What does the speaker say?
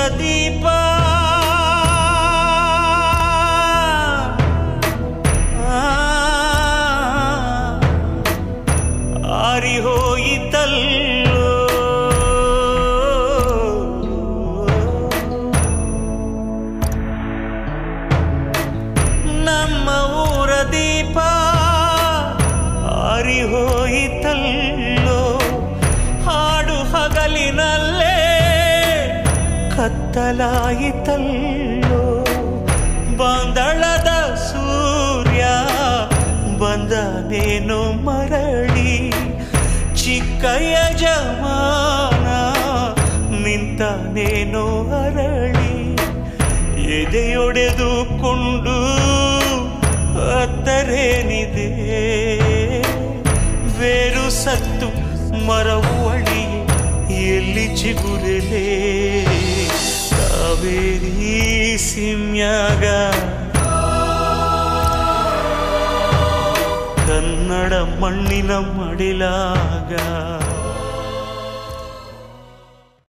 ದೀಪ ಆರಿ ಹೋಯಿತಲ್ಲೋ ನಮ್ಮ ಊರ ದೀಪ ಆರಿ ಹೋಯಿತಲ್ಲೋ ಹಾಡು ಹಗಲಿನಲ್ಲೇ ಕತ್ತಲಾಯಿತಲ್ಲೋ ಬಂದಳದ ಸೂರ್ಯ ಬಂದನೇನು ಮರಳಿ ಚಿಕ್ಕಯ್ಯ ಜಮಾನ ನಿಂತನೇನೋ ಅರಳಿ ಎದೆಯೊಡೆದುಕೊಂಡು ಅತ್ತರೇನಿದೆ ಬೇರು ಸತ್ತು ಮರವು ಅಳಿ ಎಲ್ಲಿ ಚಿಗುರಲೆ ಕಾವೇರಿ ಸಿಮ್ಯಾಗ ಕನ್ನಡ ಮಣ್ಣಿನ ಮಡಿಲಾಗ